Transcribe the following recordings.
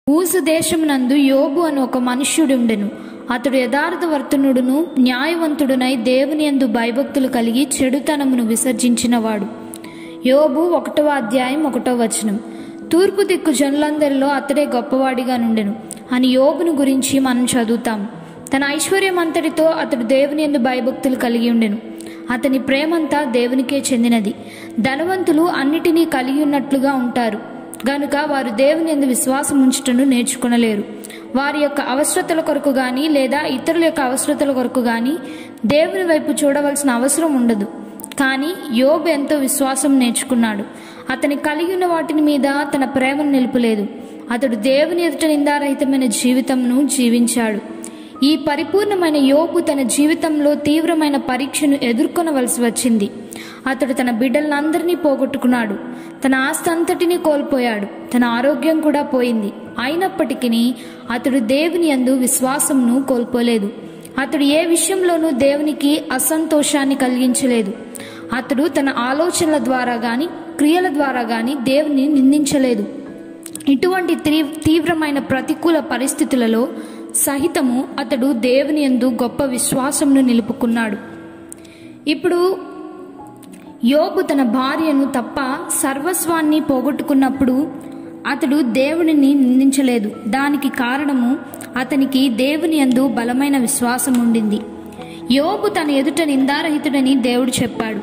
ఊసు దేశమునందు యోబు అని ఒక మనుష్యుడుండెను అతడు యథార్థవర్తనుడును న్యాయవంతుడునై దేవుని యందు భయభక్తులు కలిగి చెడుతనమును విసర్జించినవాడు యోబు ఒకటవ అధ్యాయం ఒకటో వచనం తూర్పు దిక్కు జనులందరిలో అతడే గొప్పవాడిగా నుండెను అని యోబును గురించి మనం చదువుతాం తన ఐశ్వర్యం అంతటితో అతడు దేవుని యందు భయభక్తులు కలిగి ఉండెను అతని ప్రేమంతా దేవునికే చెందినది ధనవంతులు అన్నిటినీ కలిగి ఉన్నట్లుగా ఉంటారు గనుక వారు దేవుని యందు విశ్వాసం ఉంచుటను నేర్చుకునలేరు వారి యొక్క అవసరతల కొరకు గాని లేదా ఇతరుల యొక్క అవసరతల కొరకు గాని దేవుని వైపు చూడవలసిన అవసరం ఉండదు కానీ యోబు ఎంతో విశ్వాసం నేర్చుకున్నాడు అతని కలిగి ఉన్న వాటిని మీద తన ప్రేమను నిలుపులేదు అతడు దేవుని ఎదుట నిందారహితమైన జీవితంను జీవించాడు ఈ పరిపూర్ణమైన యోబు తన జీవితంలో తీవ్రమైన పరీక్షను ఎదుర్కొనవలసి వచ్చింది అతడు తన బిడ్డలందరినీ పోగొట్టుకున్నాడు తన ఆస్తి అంతటినీ కోల్పోయాడు తన ఆరోగ్యం కూడా పోయింది అయినప్పటికీ అతడు దేవుని యందు విశ్వాసంను కోల్పోలేదు అతడు ఏ విషయంలోనూ దేవునికి అసంతోషాన్ని కలిగించలేదు అతడు తన ఆలోచనల ద్వారా గాని క్రియల ద్వారా గాని దేవుని నిందించలేదు ఇటువంటి తీ- తీవ్రమైన ప్రతికూల పరిస్థితులలో సహితము అతడు దేవుని యందు గొప్ప విశ్వాసంను నిలుపుకున్నాడు ఇప్పుడు యోబు తన భార్యను తప్ప సర్వస్వాన్ని పోగొట్టుకున్నప్పుడు అతడు దేవునిని నిందించలేదు దానికి కారణము అతనికి దేవుని యందు బలమైన విశ్వాసం ఉండింది యోబు తన ఎదుట నిందారహితుడని దేవుడు చెప్పాడు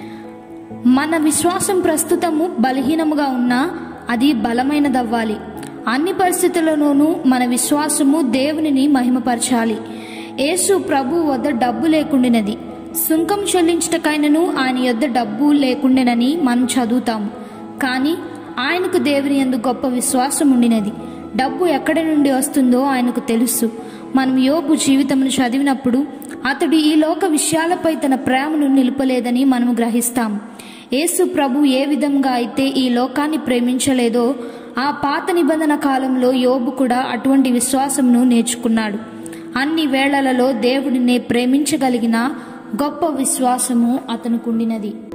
మన విశ్వాసం ప్రస్తుతము బలహీనముగా ఉన్నా అది బలమైనదవ్వాలి అన్ని పరిస్థితులలోనూ మన విశ్వాసము దేవునిని మహిమపరచాలి యేసు ప్రభు వద్ద డబ్బు లేకుండినది సుంకం చెల్లించటకైనను ఆయన యొద్ద డబ్బు లేకుండెనని మనం చదువుతాము కానీ ఆయనకు దేవుని యందు గొప్ప విశ్వాసం ఉండినది డబ్బు ఎక్కడి నుండి వస్తుందో ఆయనకు తెలుసు మనం యోబు జీవితమును చదివినప్పుడు అతడు ఈ లోక విషయాలపై తన ప్రేమను నిలుపలేదని మనము గ్రహిస్తాం యేసు ప్రభు ఏ విధంగా అయితే ఈ లోకాన్ని ప్రేమించలేదో ఆ పాత నిబంధన కాలంలో యోబు కూడా అటువంటి విశ్వాసంను నేర్చుకున్నాడు అన్ని వేళలలో దేవుడినే ప్రేమించగలిగిన గొప్ప విశ్వాసము అతనుకుండినది